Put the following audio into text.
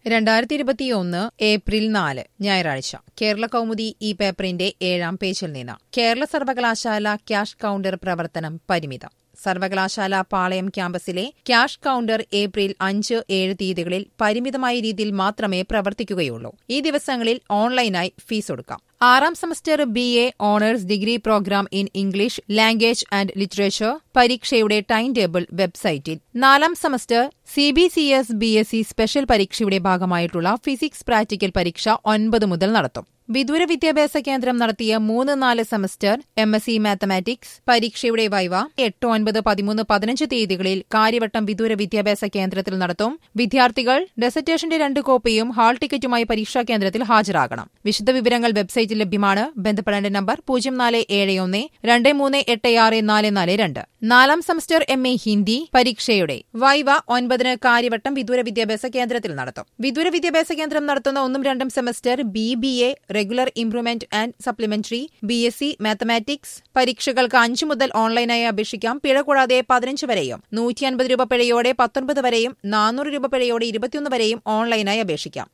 രണ്ടായിരത്തി ഇരുപത്തിയൊന്ന് ഏപ്രിൽ നാല് ഞായറാഴ്ച കേരള കൗമുദി ഈ പേപ്പറിന്റെ ഏഴാം പേജിൽ നിന്ന് കേരള സർവകലാശാല ക്യാഷ് കൌണ്ടർ പ്രവർത്തനം പരിമിതം സർവകലാശാല പാളയം ക്യാമ്പസിലെ ക്യാഷ് കൌണ്ടർ ഏപ്രിൽ അഞ്ച് ഏഴ് തീയതികളിൽ പരിമിതമായ രീതിയിൽ മാത്രമേ പ്രവർത്തിക്കുകയുള്ളൂ ഈ ദിവസങ്ങളിൽ ഓൺലൈനായി ഫീസ് ഒടുക്കാം ആറാം semester B A honours degree programme in English language and literature പരീക്ഷയുടെ ടൈം ടേബിൾ വെബ്സൈറ്റിൽ നാലാം semester C B C S B S C special പരീക്ഷയുടെ ഭാഗമായിട്ടുള്ള ഫിസിക്സ് പ്രാക്ടിക്കൽ പരീക്ഷ ഒൻപത് മുതൽ നടത്തും വിദൂര വിദ്യാഭ്യാസ കേന്ദ്രം നടത്തിയ മൂന്ന് നാല് semester M S C mathematics പരീക്ഷയുടെ വൈവ എട്ട് ഒൻപത് പതിമൂന്ന് പതിനഞ്ച് തീയതികളിൽ കാര്യവട്ടം വിദൂര വിദ്യാഭ്യാസ കേന്ദ്രത്തിൽ നടത്തും വിദ്യാർത്ഥികൾ ഡെസർട്ടേഷന്റെ രണ്ട് കോപ്പിയും ഹാൾ ടിക്കറ്റുമായി പരീക്ഷാ കേന്ദ്രത്തിൽ ഹാജരാകണം വിശദവിവരങ്ങൾ വെബ്സൈറ്റിൽ ലഭ്യമാണ് ബന്ധപ്പെടേണ്ട നമ്പർ പൂജ്യം നാല് ഏഴ് ഒന്ന് രണ്ട് മൂന്ന് എട്ട് ആറ് നാല് നാല് രണ്ട് നാലാം സെമസ്റ്റർ എം എ ഹിന്ദി പരീക്ഷയുടെ വൈവ ഒൻപതിന് കാര്യവട്ടം വിദൂര വിദ്യാഭ്യാസ കേന്ദ്രത്തിൽ നടത്തും വിദൂര വിദ്യാഭ്യാസ കേന്ദ്രം നടത്തുന്ന ഒന്നും രണ്ടും semester B B A regular improvement and supplementary B S C mathematics പരീക്ഷകൾക്ക് അഞ്ചു മുതൽ ഓൺലൈനായി അപേക്ഷിക്കാം പിഴ കൂടാതെ പതിനഞ്ച് വരെയും നൂറ്റി അൻപത് രൂപ പിഴയോടെ പത്തൊൻപത് വരെയും നാനൂറ് രൂപ പിഴയോടെ ഇരുപത്തിയൊന്ന് വരെയും ഓൺലൈനായി അപേക്ഷിക്കാം